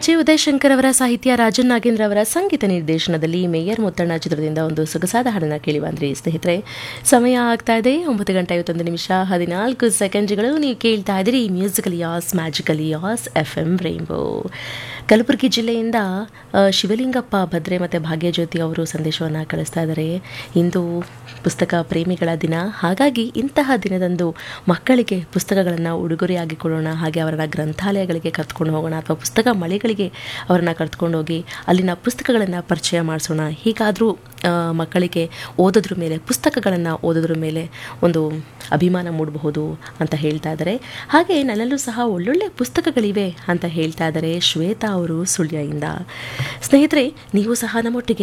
G Udayashankar ಅವರ ಸಾಹಿತ್ಯ ರಾಜನ್ ನಾಗೇಂದ್ರ ಅವರ ಸಂಗೀತ ನಿರ್ದೇಶನದಲ್ಲಿ ಮೇಯರ್ ಮುತ್ತಣ್ಣ ಚಿತ್ರದಿಂದ ಒಂದು ಸೊಗಸಾದ ಹಾಡನ್ನು ಕೇಳಿ ಬಂದ್ರಿ ಸ್ನೇಹಿತರೆ ಸಮಯ ಆಗ್ತಾ ಇದೆ ಒಂಬತ್ತು ಗಂಟೆ ಐವತ್ತೊಂದು ನಿಮಿಷ ಹದಿನಾಲ್ಕು ಸೆಕೆಂಡ್ಗಳು ನೀವು ಕೇಳ್ತಾ ಇದ್ದೀರಿ musical as magical as F M Rainbow Kalaburagi ಜಿಲ್ಲೆಯಿಂದ ಆ, ಶಿವಲಿಂಗಪ್ಪ ಭದ್ರೆ ಮತ್ತು ಭಾಗ್ಯಜ್ಯೋತಿ ಅವರು ಸಂದೇಶವನ್ನು ಕಳಿಸ್ತಾ ಇದ್ದಾರೆ ಇಂದು ಪುಸ್ತಕ ಪ್ರೇಮಿಗಳ ದಿನ ಹಾಗಾಗಿ ಇಂತಹ ದಿನದಂದು ಮಕ್ಕಳಿಗೆ ಪುಸ್ತಕಗಳನ್ನು ಉಡುಗೊರೆಯಾಗಿ ಕೊಡೋಣ ಹಾಗೆ ಅವರ ಗ್ರಂಥಾಲಯಗಳಿಗೆ ಕರ್ತ್ಕೊಂಡು ಹೋಗೋಣ ಅಥವಾ ಪುಸ್ತಕ ಮಳಿಗಳಿಗೆ ಅವರನ್ನು ಕರ್ತ್ಕೊಂಡು ಹೋಗಿ ಅಲ್ಲಿನ ಪುಸ್ತಕಗಳನ್ನು ಪರಿಚಯ ಮಾಡಿಸೋಣ ಹೀಗಾದರೂ ಮಕ್ಕಳಿಗೆ ಓದೋದ್ರ ಮೇಲೆ ಪುಸ್ತಕಗಳನ್ನು ಓದೋದ್ರ ಮೇಲೆ ಒಂದು ಅಭಿಮಾನ ಮೂಡಬಹುದು ಅಂತ ಹೇಳ್ತಾ ಇದ್ದಾರೆ ಹಾಗೆ ನನ್ನಲ್ಲೂ ಸಹ ಒಳ್ಳೊಳ್ಳೆ ಪುಸ್ತಕಗಳಿವೆ ಅಂತ ಹೇಳ್ತಾ ಇದ್ದಾರೆ ಶ್ವೇತಾ ಅವರು ಸುಳ್ಯದಿಂದ ಸ್ನೇಹಿತರೆ ನೀವು ಸಹ ನಮ್ಮೊಟ್ಟಿಗೆ